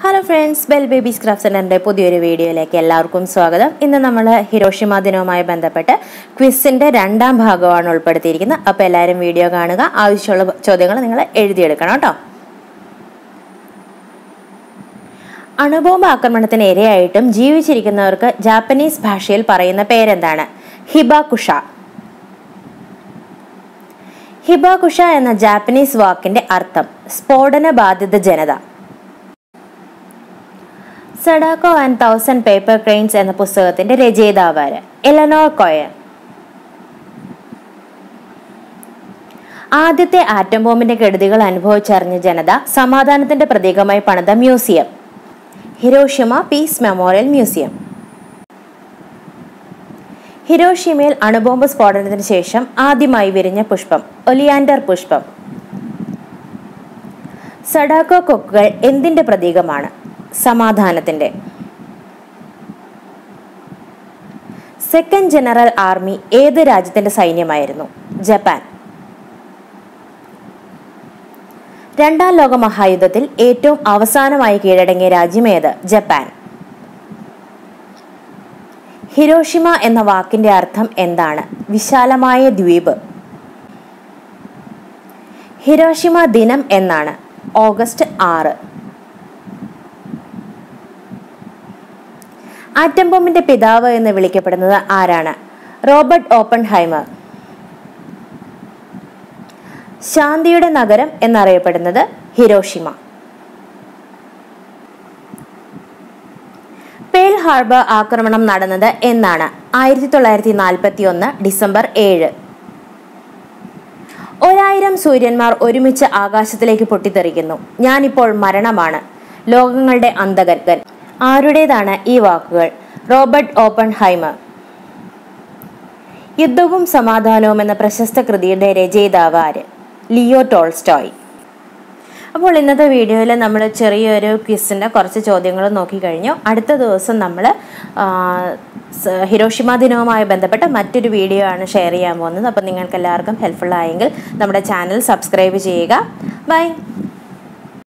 hello friends Bell Babies Craft സെൻ്ററിൻ്റെ പുതിയൊരു വീഡിയോയിലേക്ക് എല്ലാവർക്കും സ്വാഗതം ഇന്ന് നമ്മൾ ഹിരോഷിമ ദിനവുമായി ബന്ധപ്പെട്ട് ക്വിസിൻ്റെ രണ്ടാം ഭാഗമാണ് ഉൾപ്പെടുത്തിയിരിക്കുന്നത് അപ്പോൾ എല്ലാവരും വീഡിയോ കാണുക ആവശ്യമുള്ള ചോദ്യങ്ങൾ നിങ്ങൾ എഴുതിയെടുക്കണം കേട്ടോ അണുബോംബ് ആക്രമണത്തിന് ഇരയായിട്ടും ജീവിച്ചിരിക്കുന്നവർക്ക് ജാപ്പനീസ് ഭാഷയിൽ പറയുന്ന പേരെന്താണ് ഹിബാകുഷ ഹിബാകുഷ എന്ന ജാപ്പനീസ് വാക്കിന്റെ അർത്ഥം സ്ഫോടന ബാധിത ജനത Sadako and thousand paper cranes എന്ന പുസ്തകത്തിന്റെ രചയിതാവാര് എലനോർ കോയർ ആദ്യത്തെ ആറ്റം ബോംബിന്റെ കെടുതികൾ അനുഭവിച്ചറിഞ്ഞ ജനത സമാധാനത്തിന്റെ പ്രതീകമായി പണിത museum Hiroshima peace memorial museum ഹിരോഷിമയിൽ അണുബോംബ് സ്ഫോടനത്തിന് ശേഷം ആദ്യമായി വിരിഞ്ഞ പുഷ്പം ഒലിയാൻഡർ പുഷ്പം സഡാക്കോ കൊക്കുകൾ എന്തിന്റെ പ്രതീകമാണ് സമാധാനത്തിന്റെ സെക്കൻഡ് ജനറൽ ആർമി ഏത് രാജ്യത്തിന്റെ സൈന്യമായിരുന്നു ജപ്പാൻ രണ്ടാം ലോക മഹായുദ്ധത്തിൽ ഏറ്റവും അവസാനമായി കീഴടങ്ങിയ രാജ്യം ഏത് ജപ്പാൻ ഹിരോഷിമ എന്ന വാക്കിന്റെ അർത്ഥം എന്താണ് വിശാലമായ ദ്വീപ് ഹിരോഷിമ ദിനം എന്നാണ് ഓഗസ്റ്റ് ആറ് ആറ്റം ബോംബിന്റെ പിതാവ് എന്ന് വിളിക്കപ്പെടുന്നത് ആരാണ് റോബർട്ട് ഓപ്പൺ ഹൈമർ ശാന്തിയുടെ നഗരം എന്നറിയപ്പെടുന്നത് ഹിരോഷിമ പേൾ ഹാർബർ ആക്രമണം നടന്നത് എന്നാണ് ആയിരത്തി തൊള്ളായിരത്തി നാൽപ്പത്തി ഒന്ന് ഡിസംബർ ഏഴ് ഒരായിരം സൂര്യന്മാർ ഒരുമിച്ച് ആകാശത്തിലേക്ക് പൊട്ടിത്തെറിക്കുന്നു ഞാനിപ്പോൾ മരണമാണ് ലോകങ്ങളുടെ അന്തകൻ ആരുടേതാണ് ഈ വാക്കുകൾ റോബർട്ട് ഓപ്പൺ ഹൈമർ യുദ്ധവും സമാധാനവും എന്ന പ്രശസ്ത കൃതിയുടെ രചയിതാവ് ആര് ലിയോ ടോൾസ്റ്റോയ് അപ്പോൾ ഇന്നത്തെ വീഡിയോയിൽ നമ്മൾ ചെറിയൊരു ക്വിസിൻ്റെ കുറച്ച് ചോദ്യങ്ങൾ നോക്കിക്കഴിഞ്ഞു അടുത്ത ദിവസം നമ്മൾ ഹിരോഷിമ ദിനവുമായി ബന്ധപ്പെട്ട മറ്റൊരു വീഡിയോ ആണ് ഷെയർ ചെയ്യാൻ പോകുന്നത് അപ്പോൾ നിങ്ങൾക്ക് എല്ലാവർക്കും ഹെൽപ്ഫുൾ ആയെങ്കിൽ നമ്മുടെ ചാനൽ സബ്സ്ക്രൈബ് ചെയ്യുക ബൈ